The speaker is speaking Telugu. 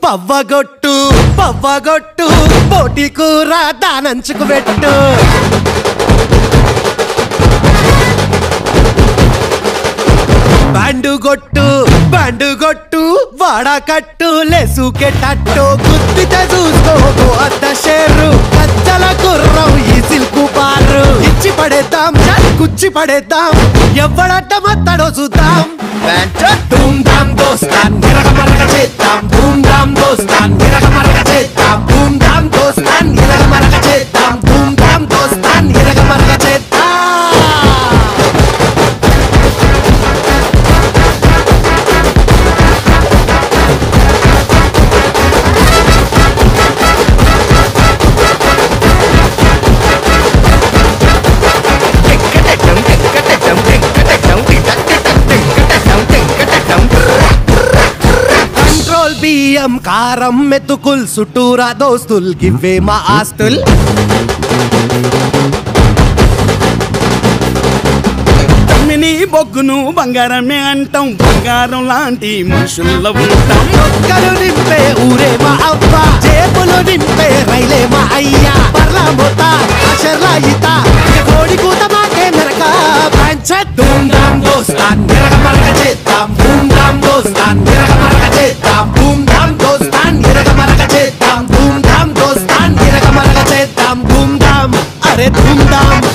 పవ్వగొట్టు పవ్వగొట్టు పోటీ కూర దానంచుకు పెట్టు బ్యాండు కొట్టు బ్యాండు కొట్టు వాడకట్టు లేసుకెట్టట్టు గుద్దితే చూసుకోకు అద్ద షేరు కచ్చల గుర్రం ఈ సిల్కు బారు ఇచ్చి పడేద్దాం చల్ కుచ్చి పడేద్దాం ఎవడట్ట మత్తడో చూద్దాం ధూమ్ ధామ్ దోస్తాన్ నిరగ మరగ చేద్దాం ధూమ్ ధామ్ దోస్తాన్ నిరగ మరగ చేద్దాం ధూమ్ ధామ్ దోస్తాన్ నిరగ మరగ చేద్దాం ధూమ్ ధామ్ దోస్తాన్ నిరగ మరగ చేద్దాం కంట్రోల్ బియ్యం కారం మెతుకుల్ చుట్టూరా దోస్తుల్ గివ్వే మా ఆస్తుల్ తమ్మిని బొగ్గును బంగారమే అంటాం బంగారం లాంటి మనుషుల్లో ఉంటాం ఒక్కలు నింపే ఊరే మా అవ్వ జేబులు నింపే రైలే మా అయ్యా పర్లా మోత అషర్లా ఈత ఇక కోడి కూత మాకే మెరక పంచ ధూమ్ ధామ్ దోస్తాన్ నిరగ మరగ చేద్దాం ధూమ్ ధామ్ దోస్తాన్ నిరగ మరగ చేద్దాం ధూమ్ ధామ్ దోస్తాన్ నిరగ మరగ చేద్దాం ధూమ్ ధామ్ దోస్తాన్ నిరగ మరగ చేద్దాం ధూమ్ ధామ్ అరే ధూమ్ ధామ్